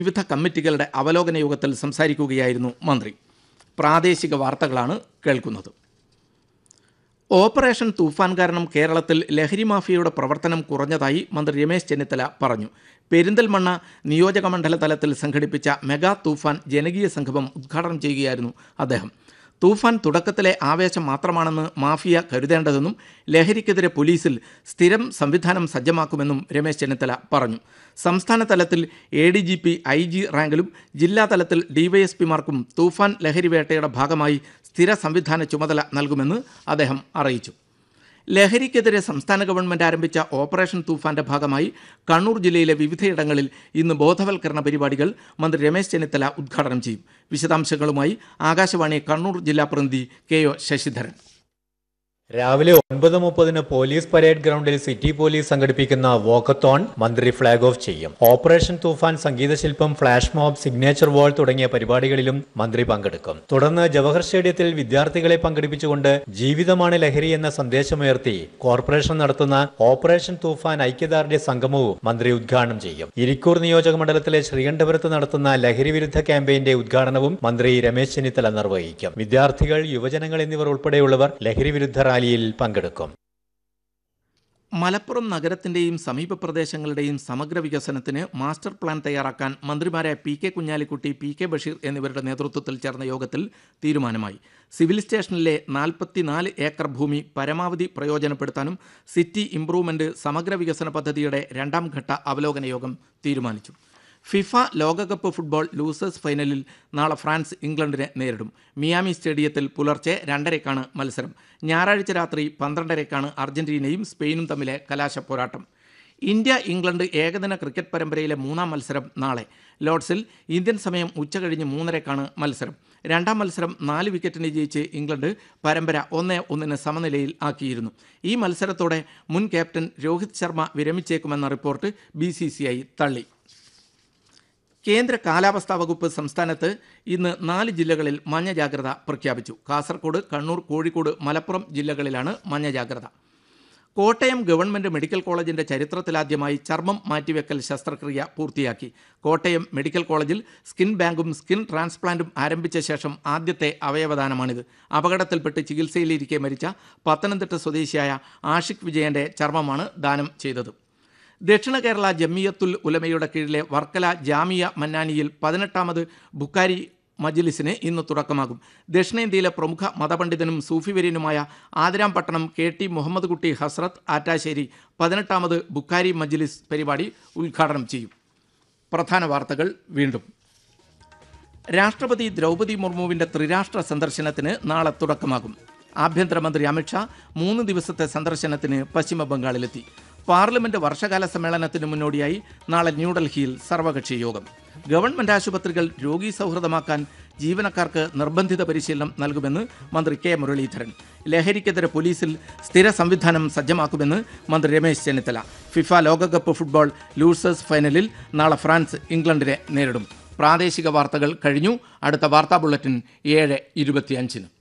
വിവിധ കമ്മിറ്റികളുടെ അവലോകന യോഗത്തിൽ സംസാരിക്കുകയായിരുന്നു മന്ത്രി പ്രാദേശിക വാർത്തകളാണ് കേൾക്കുന്നത് ഓപ്പറേഷൻ തൂഫാൻ കാരണം കേരളത്തിൽ ലഹരി മാഫിയയുടെ പ്രവർത്തനം കുറഞ്ഞതായി മന്ത്രി രമേശ് ചെന്നിത്തല പറഞ്ഞു പെരിന്തൽമണ്ണ നിയോജക മണ്ഡല തലത്തിൽ സംഘടിപ്പിച്ച മെഗാ തൂഫാൻ ജനകീയ സംഗമം ഉദ്ഘാടനം ചെയ്യുകയായിരുന്നു അദ്ദേഹം തൂഫാൻ തുടക്കത്തിലെ ആവേശം മാത്രമാണെന്ന് മാഫിയ കരുതേണ്ടതെന്നും ലഹരിക്കെതിരെ പോലീസിൽ സ്ഥിരം സംവിധാനം സജ്ജമാക്കുമെന്നും രമേശ് ചെന്നിത്തല പറഞ്ഞു സംസ്ഥാന തലത്തിൽ A D G P I G റാങ്കിലും ജില്ലാ തലത്തിൽ ഡിവൈഎസ്പിമാർക്കും തൂഫാൻ ലഹരി വേട്ടയുടെ ഭാഗമായി സ്ഥിര സംവിധാന ചുമതല നൽകുമെന്ന് അദ്ദേഹം അറിയിച്ചു ലഹരിക്കെതിരെ സംസ്ഥാന ഗവൺമെന്റ് ആരംഭിച്ച ഓപ്പറേഷൻ തൂഫാന്റെ ഭാഗമായി കണ്ണൂർ ജില്ലയിലെ വിവിധയിടങ്ങളിൽ ഇന്ന് ബോധവൽക്കരണ പരിപാടികൾ മന്ത്രി രമേശ് ചെന്നിത്തല ഉദ്ഘാടനം ചെയ്യും വിശദാംശങ്ങളുമായി ആകാശവാണി കണ്ണൂർ ജില്ലാ പ്രതിനിധി കെ ഒ ശശിധരൻ രാവിലെ ഒൻപത് മുപ്പതിന് പോലീസ് പരേഡ് ഗ്രൗണ്ടിൽ സിറ്റി പോലീസ് സംഘടിപ്പിക്കുന്ന വോക്കത്തോൺ മന്ത്രി ഫ്ളാഗ് ഓഫ് ചെയ്യും ഓപ്പറേഷൻ തൂഫാൻ സംഗീതശില്പം ഫ്ലാഷ് മോബ് സിഗ്നേച്ചർ വാൾ തുടങ്ങിയ പരിപാടികളിലും മന്ത്രി പങ്കെടുക്കും തുടർന്ന് ജവഹർ സ്റ്റേഡിയത്തിൽ വിദ്യാർത്ഥികളെ പങ്കെടുപ്പിച്ചുകൊണ്ട് ജീവിതമാണ് ലഹരി എന്ന സന്ദേശമുയർത്തി കോർപ്പറേഷൻ നടത്തുന്ന ഓപ്പറേഷൻ തൂഫാൻ ഐക്യദാർഢ്യ സംഗമവും മന്ത്രി ഉദ്ഘാടനം ചെയ്യും ഇരിക്കൂർ നിയോജക മണ്ഡലത്തിലെ ശ്രീകണ്ഠപുരത്ത് നടത്തുന്ന ലഹരി വിരുദ്ധ ക്യാമ്പയിന്റെ ഉദ്ഘാടനവും മന്ത്രി രമേശ് ചെന്നിത്തല നിർവഹിക്കും വിദ്യാർത്ഥികൾ യുവജനങ്ങൾ എന്നിവർ ഉൾപ്പെടെയുള്ളവർ ലഹരി വിരുദ്ധ റാലിയിൽ പങ്കെടുക്കും മലപ്പുറം നഗരത്തിന്റെയും സമീപ പ്രദേശങ്ങളുടെയും സമഗ്ര വികസനത്തിന് മാസ്റ്റർ പ്ലാൻ തയ്യാറാക്കാൻ മന്ത്രിമാരായ P K Kunhalikutty P K Basheer എന്നിവരുടെ നേതൃത്വത്തിൽ ചേർന്ന യോഗത്തിൽ തീരുമാനമായി സിവിൽ സ്റ്റേഷനിലെ നാൽപ്പത്തിനാല് ഏക്കർ ഭൂമി പരമാവധി പ്രയോജനപ്പെടുത്താനും സിറ്റി ഇംപ്രൂവ്മെന്റ് സമഗ്ര വികസന പദ്ധതിയുടെ രണ്ടാം ഘട്ട അവലോകന യോഗം തീരുമാനിച്ചു ഫിഫ ലോകകപ്പ് ഫുട്ബോൾ ലൂസേഴ്സ് ഫൈനലിൽ നാളെ ഫ്രാൻസ് ഇംഗ്ലണ്ടിനെ നേരിടും മിയാമി സ്റ്റേഡിയത്തിൽ പുലർച്ചെ രണ്ടരയ്ക്കാണ് മത്സരം ഞായറാഴ്ച രാത്രി പന്ത്രണ്ടരയ്ക്കാണ് അർജന്റീനയും സ്പെയിനും തമ്മിലെ കലാശ പോരാട്ടം ഇന്ത്യ ഇംഗ്ലണ്ട് ഏകദിന ക്രിക്കറ്റ് പരമ്പരയിലെ മൂന്നാം മത്സരം നാളെ ലോർഡ്സിൽ ഇന്ത്യൻ സമയം ഉച്ചകഴിഞ്ഞ് മൂന്നരയ്ക്കാണ് മത്സരം രണ്ടാം മത്സരം നാല് വിക്കറ്റിന് ജയിച്ച് ഇംഗ്ലണ്ട് പരമ്പര ഒന്ന് ഒന്നിന് സമനിലയിൽ ആക്കിയിരുന്നു ഈ മത്സരത്തോടെ മുൻ ക്യാപ്റ്റൻ രോഹിത് ശർമ്മ വിരമിച്ചേക്കുമെന്ന റിപ്പോർട്ട് ബി തള്ളി കേന്ദ്ര കാലാവസ്ഥാ വകുപ്പ് സംസ്ഥാനത്ത് ഇന്ന് നാല് ജില്ലകളിൽ മഞ്ഞ ജാഗ്രത പ്രഖ്യാപിച്ചു കാസർഗോഡ് കണ്ണൂർ കോഴിക്കോട് മലപ്പുറം ജില്ലകളിലാണ് മഞ്ഞ ജാഗ്രത കോട്ടയം ഗവൺമെന്റ് മെഡിക്കൽ കോളേജിന്റെ ചരിത്രത്തിലാദ്യമായി ചർമ്മം മാറ്റിവെക്കൽ ശസ്ത്രക്രിയ പൂർത്തിയാക്കി കോട്ടയം മെഡിക്കൽ കോളേജിൽ സ്കിൻ ബാങ്കും സ്കിൻ ട്രാൻസ്പ്ലാന്റും ആരംഭിച്ച ശേഷം ആദ്യത്തെ അവയവദാനമാണിത് അപകടത്തിൽപ്പെട്ട് ചികിത്സയിലിരിക്കെ മരിച്ച പത്തനംതിട്ട സ്വദേശിയായ ആഷിഖ് വിജയന്റെ ചർമ്മമാണ് ദാനം ചെയ്തത് ദക്ഷിണ കേരള ജമിയത്തുൽ ഉലമയുടെ കീഴിലെ വർക്കല ജാമിയ മന്നാനിയിൽ പതിനെട്ടാമത് ബുക്കാരി മജ്ലിസിന് ഇന്ന് തുടക്കമാകും ദക്ഷിണേന്ത്യയിലെ പ്രമുഖ മതപണ്ഡിതനും സൂഫിവര്യനുമായ ആതിരാംപട്ടണം കെ ടി മുഹമ്മദ് കുട്ടി ഹസ്രത്ത് ആറ്റാശ്ശേരി പതിനെട്ടാമത് ബുക്കാരി മജ്ലിസ് പരിപാടി ഉദ്ഘാടനം ചെയ്യും പ്രധാന വാർത്തകൾ വീണ്ടും രാഷ്ട്രപതി ദ്രൗപദി മുർമുവിന്റെ ത്രിരാഷ്ട്ര സന്ദർശനത്തിന് നാളെ തുടക്കമാകും ആഭ്യന്തരമന്ത്രി അമിത്ഷാ മൂന്ന് ദിവസത്തെ സന്ദർശനത്തിന് പശ്ചിമ ബംഗാളിലെത്തി പാർലമെന്റ് വർഷകാല സമ്മേളനത്തിന് മുന്നോടിയായി നാളെ ന്യൂഡൽഹിയിൽ സർവകക്ഷി യോഗം ഗവൺമെന്റ് ആശുപത്രികൾ രോഗി സൗഹൃദമാക്കാൻ ജീവനക്കാർക്ക് നിർബന്ധിത പരിശീലനം നൽകുമെന്ന് മന്ത്രി കെ മുരളീധരൻ ലഹരിക്കെതിരെ പോലീസിൽ സ്ഥിര സംവിധാനം സജ്ജമാക്കുമെന്ന് മന്ത്രി രമേശ് ചെന്നിത്തല ഫിഫ ലോകകപ്പ് ഫുട്ബോൾ ലൂസേഴ്സ് ഫൈനലിൽ നാളെ ഫ്രാൻസ് ഇംഗ്ലണ്ടിനെ നേരിടും പ്രാദേശിക വാർത്തകൾ കഴിഞ്ഞു അടുത്ത വാർത്താ ബുള്ളറ്റിൻ ഏഴ് ഇരുപത്തിയഞ്ചിന്